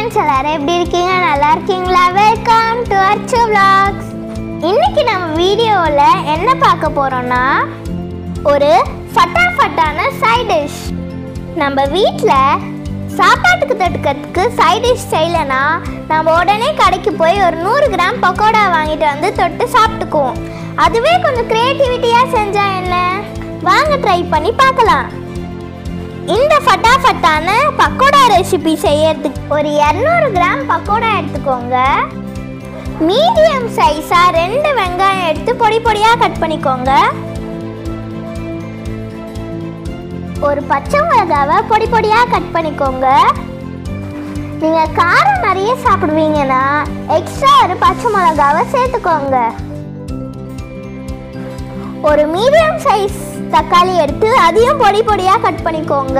friends எல்லாரும் எப்படி இருக்கீங்க நல்லா இருக்கீங்களா வெல்கம் டு அச்சு vlogs இன்னைக்கு நம்ம வீடியோவில் என்ன பார்க்க போறோம்னா ஒரு ஃபட்டாஃபட்டான சைட் டிஷ் நம்ம வீட்டில் சாப்பாட்டுக்கு தொட்டுக்கிறதுக்கு சைட் டிஷ் செய்யலைன்னா நம்ம உடனே கடைக்கு போய் ஒரு நூறு கிராம் பக்கோடா வாங்கிட்டு வந்து தொட்டு சாப்பிட்டுக்குவோம் அதுவே கொஞ்சம் க்ரியேட்டிவிட்டியாக செஞ்சால் என்ன வாங்க ட்ரை பண்ணி பார்க்கலாம் இந்த ஃபட்டாஃபட்டான பக்கோடா ரெசிபி செய்யறதுக்கு ஒரு இரநூறு கிராம் பக்கோடா எடுத்துக்கோங்க மீடியம் சைஸாக ரெண்டு வெங்காயம் எடுத்து பொடி பொடியாக கட் பண்ணிக்கோங்க ஒரு பச்சை மிளகாவை பொடி பொடியாக கட் பண்ணிக்கோங்க நீங்கள் காரம் நிறைய சாப்பிடுவீங்கன்னா எக்ஸ்ட்ரா ஒரு பச்சை மிளகாவை சேர்த்துக்கோங்க ஒரு மீடியம் சைஸ் தக்காளி எடுத்து அதையும் பொடி பொடியாக கட் பண்ணிக்கோங்க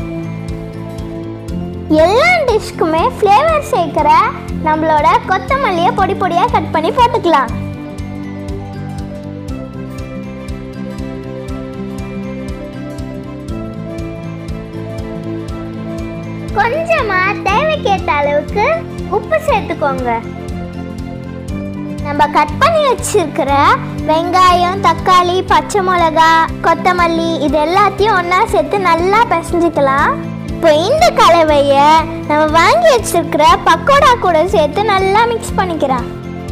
எல்லா டிஷ்க்குமே ஃப்ளேவர் சேர்க்குற நம்மளோட கொத்தமல்லியை பொடி பொடியாக கட் பண்ணி போட்டுக்கலாம் கொஞ்சமா தேவைக்கேற்ற அளவுக்கு உப்பு சேர்த்துக்கோங்க நம்ம கட் பண்ணி வச்சிருக்கிற வெங்காயம் தக்காளி பச்சை மிளகா கொத்தமல்லி இது எல்லாத்தையும் ஒன்றா சேர்த்து நல்லா பிசைஞ்சுக்கலாம் இப்போ இந்த கலவையை நம்ம வாங்கி வச்சிருக்கிற பக்கோடா கூட சேர்த்து நல்லா மிக்ஸ் பண்ணிக்கிறோம்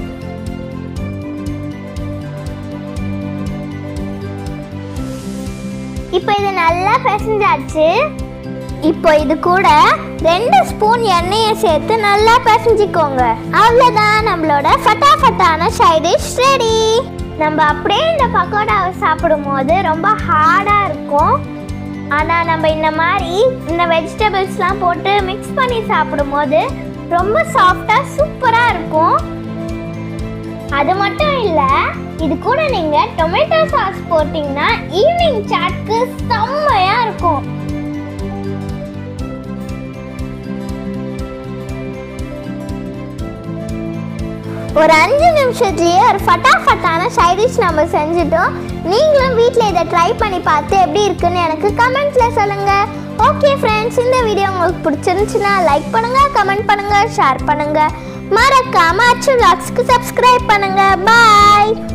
இப்போ இது நல்லா பிசைஞ்சாச்சு இப்போ இது கூட ரெண்டு ஸ்பூன் எண்ணெயை சேர்த்து நல்லா பிசைஞ்சிக்கோங்க அவ்வளோதான் நம்மளோட ஃபட்டாஃபட்டான சைடிஷ் ரெடி நம்ம அப்படியே இந்த பக்கோடாவை சாப்பிடும் போது ரொம்ப ஹார்டாக இருக்கும் ஆனால் நம்ம இந்த மாதிரி இந்த வெஜிடபிள்ஸ்லாம் போட்டு மிக்ஸ் பண்ணி சாப்பிடும்போது ரொம்ப சாஃப்டாக சூப்பராக இருக்கும் அது மட்டும் இல்லை இது கூட நீங்கள் டொமேட்டோ சாஸ் போட்டிங்கன்னா ஈவினிங் சாட்க்கு செம்மையாக இருக்கும் ஒரு அஞ்சு நிமிஷத்துலயே ஒரு ஃபட்டாஃபட்டான சைடிஷ் நம்ம செஞ்சுட்டோம் நீங்களும் வீட்டில் இதை ட்ரை பண்ணி பார்த்து எப்படி இருக்குன்னு எனக்கு கமெண்ட்ல சொல்லுங்க ஓகே ஃப்ரெண்ட்ஸ் இந்த வீடியோ உங்களுக்கு பிடிச்சிருந்துச்சுன்னா லைக் பண்ணுங்க கமெண்ட் பண்ணுங்க ஷேர் பண்ணுங்க மறக்காம அச்சு vlogsக்கு சப்ஸ்கிரைப் பண்ணுங்க பாய்